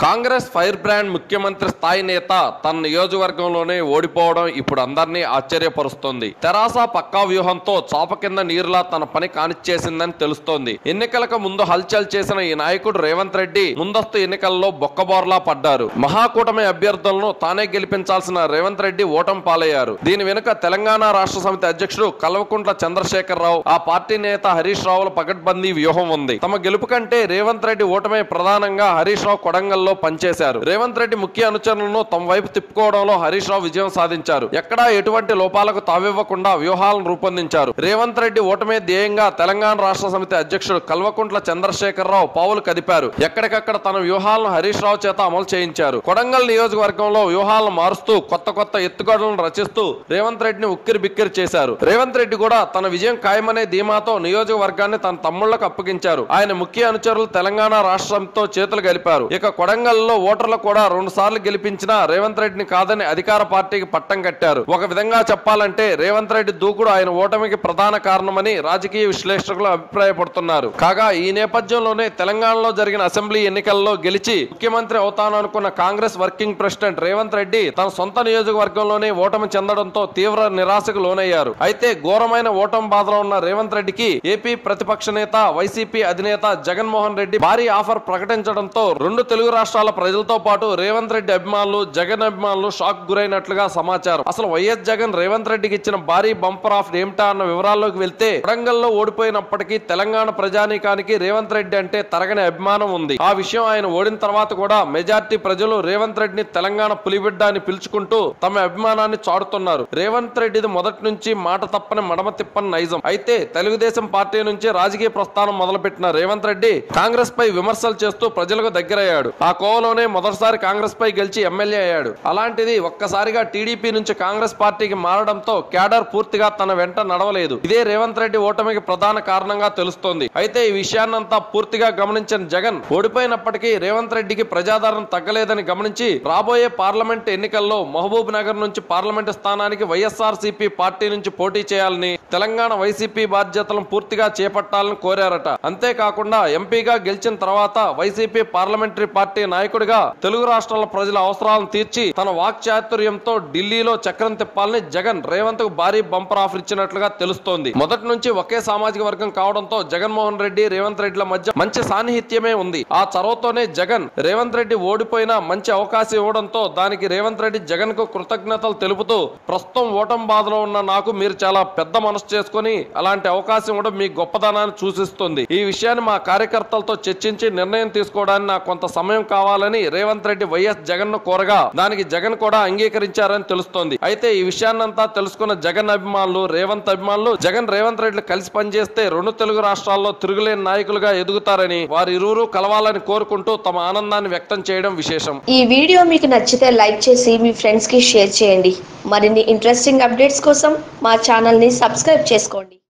Congress fire brand ముఖ్యమంత్రి స్థాయి నేత తన నియోజకవర్గంలోనే ఓడిపోవడం ఇప్పుడు అందరినీ ఆశ్చర్యపరుస్తోంది తెరాస పక్కా వ్యూహంతో చాప కింద నీరులా తన పని కానిచ్చేసిందని తెలుస్తోంది ఎన్నికలకు ముందు హల్చల్ చేసిన ఈ నాయకుడు రేవంత్ రెడ్డి ముందస్తు ఎన్నికల్లో బొక్కబోర్లా పడ్డారు మహాకూటమి అభ్యర్థులను తానే గెలిపించాల్సిన రేవంత్ రెడ్డి ఓటమి పాలయ్యారు దీని వెనుక తెలంగాణ రాష్ట్ర సమితి అధ్యక్షుడు కల్వకుంట్ల చంద్రశేఖర్ రావు ఆ పార్టీ నేత హరీష్ రావుల పగడ్బందీ వ్యూహం ఉంది తమ గెలుపు కంటే రేవంత్ రెడ్డి ఓటమే ప్రధానంగా హరీష్ రావు కొడంగల్లో పనిచేశారు రేవంత్ రెడ్డి ముఖ్య అనుచరులను తమ వైపు తిప్పుకోవడంలో హరీష్ రావు విజయం సాధించారు ఎక్కడా ఎటువంటి లోపాలకు తావివ్వకుండా వ్యూహాలను రూపొందించారు రేవంత్ రెడ్డి ఓటమే ధ్యేయంగా తెలంగాణ రాష్ట్ర సమితి అధ్యక్షుడు కల్వకుంట్ల చంద్రశేఖర్ రావు పావులు కదిపారు ఎక్కడికక్కడ తన వ్యూహాలను హరీష్ రావు చేత అమలు చేయించారు కొడంగల్ నియోజకవర్గంలో వ్యూహాలను మారుస్తూ కొత్త కొత్త ఎత్తుగడలను రచిస్తూ రేవంత్ రెడ్డిని ఉక్కిరి బిక్కిరి చేశారు రేవంత్ రెడ్డి కూడా తన విజయం ఖాయమనే ధీమాతో నియోజకవర్గాన్ని తన తమ్ముళ్లకు అప్పగించారు ఆయన ముఖ్య అనుచరులు తెలంగాణ రాష్ట్రంతో చేతులు కలిపారు ఇక కొడంగల్లో ఓటర్లు కూడా రెండు సార్లు గెలిపించిన రేవంత్ రెడ్డిని కాదని అధికార పార్టీకి పట్టం కట్టారు ఒక విధంగా చెప్పాలంటే రేవంత్ రెడ్డి దూకుడు ఆయన ఓటమికి ప్రధాన కారణమని రాజకీయ విశ్లేషకులు అభిప్రాయపడుతున్నారు కాగా ఈ నేపథ్యంలోనే తెలంగాణలో జరిగిన అసెంబ్లీ ఎన్నికల్లో గెలిచి ముఖ్యమంత్రి అవుతాను అనుకున్న కాంగ్రెస్ వర్కింగ్ ప్రెసిడెంట్ రేవంత్ రెడ్డి తన సొంత నియోజకవర్గంలోనే ఓటమి చెందడంతో తీవ్ర నిరాశకు లోనయ్యారు అయితే ఘోరమైన ఓటమి బాధలో ఉన్న రేవంత్ రెడ్డికి ఏపీ ప్రతిపక్ష నేత వైసీపీ అధినేత జగన్మోహన్ రెడ్డి భారీ ఆఫర్ ప్రకటించడంతో రెండు తెలుగు రాష్ట్రాల ప్రజలతో పాటు రేవంత్ రెడ్డి అభిమానులు జగన్ అభిమానులు షాక్ గురైనట్లుగా సమాచారం అసలు వైఎస్ జగన్ రేవంత్ రెడ్డికి ఇచ్చిన భారీ బంపర్ ఆఫ్ ఏమిటా అన్న వివరాల్లోకి వెళ్తే వరంగల్లో ఓడిపోయినప్పటికీ తెలంగాణ ప్రజానీకానికి రేవంత్ రెడ్డి అంటే తరగని అభిమానం ఉంది ఆ విషయం ఆయన ఓడిన తర్వాత కూడా మెజార్టీ ప్రజలు రేవంత్ రెడ్డిని తెలంగాణ పులిబిడ్డ అని పిలుచుకుంటూ తమ అభిమానాన్ని చాటుతున్నారు రేవంత్ రెడ్డిది మొదటి నుంచి మాట తప్పని మడమ తిప్పని నైజం అయితే తెలుగుదేశం పార్టీ నుంచి రాజకీయ ప్రస్థానం మొదలుపెట్టిన రేవంత్ రెడ్డి కాంగ్రెస్ పై విమర్శలు చేస్తూ ప్రజలకు దగ్గరయ్యాడు ఆ కోవలోనే మొదటిసారి కాంగ్రెస్ పై గెలిచి ఎమ్మెల్యే అయ్యాడు అలాంటిది ఒక్కసారిగా టీడీపీ నుంచి కాంగ్రెస్ పార్టీకి మారడంతో క్యాడర్ పూర్తిగా తన వెంట నడవలేదు ఇదే రేవంత్ రెడ్డి ఓటమికి ప్రధాన కారణంగా తెలుస్తోంది అయితే ఈ విషయాన్నంతా పూర్తిగా గమనించిన జగన్ ఓడిపోయినప్పటికీ రేవంత్ రెడ్డికి ప్రజాదరణ తగ్గలేదని గమనించి రాబోయే పార్లమెంట్ ఎన్నికల్లో మహబూబ్ నగర్ నుంచి పార్లమెంట్ స్థానానికి వైఎస్ఆర్ పార్టీ నుంచి పోటీ చేయాలని తెలంగాణ వైసీపీ బాధ్యతలను పూర్తిగా చేపట్టాలని కోరారట అంతేకాకుండా ఎంపీగా గెలిచిన తర్వాత వైసీపీ పార్లమెంటరీ పార్టీ నాయకుడిగా తెలుగు రాష్ట్రాల ప్రజల అవసరాలను తీర్చి తన వాక్చాతుర్యంతో ఢిల్లీలో చక్రం తిప్పాలని జగన్ రేవంత్ కు భారీ బంపర్ ఆఫర్ ఇచ్చినట్లుగా తెలుస్తోంది మొదటి నుంచి ఒకే సామాజిక వర్గం కావడంతో జగన్మోహన్ రెడ్డి రేవంత్ రెడ్డిల మధ్య మంచి సాన్నిహిత్యమే ఉంది ఆ చొరవతోనే జగన్ రేవంత్ రెడ్డి ఓడిపోయినా మంచి అవకాశం ఇవ్వడంతో దానికి రేవంత్ రెడ్డి జగన్ కు కృతజ్ఞతలు తెలుపుతూ ప్రస్తుతం ఓటం బాధలో ఉన్న నాకు మీరు చాలా పెద్ద మనసు చేసుకొని అలాంటి అవకాశం ఇవ్వడం మీ గొప్పదనాన్ని సూచిస్తుంది ఈ విషయాన్ని మా కార్యకర్తలతో చర్చించి నిర్ణయం తీసుకోవడానికి నాకు కొంత సమయం కావాలని రేవంత్ రెడ్డి వైఎస్ జగన్ ను కోరగా దానికి జగన్ కూడా అంగీకరించారని తెలుస్తోంది అయితే ఈ విషయాన్నంతా తెలుసుకున్న జగన్ అభిమానులు రేవంత్ అభిమానులు జగన్ రేవంత్ రెడ్డి కలిసి పనిచేస్తే రెండు తెలుగు రాష్ట్రాల్లో తిరుగులేని నాయకులుగా ఎదుగుతారని వారి ఇరువురు కలవాలని కోరుకుంటూ తమ ఆనందాన్ని వ్యక్తం చేయడం విశేషం ఈ వీడియో మీకు నచ్చితే లైక్ చేసి మీ ఫ్రెండ్స్కి షేర్ చేయండి మరిన్ని ఇంట్రెస్టింగ్ అప్డేట్స్ కోసం మా ఛానల్ని సబ్స్క్రైబ్ చేసుకోండి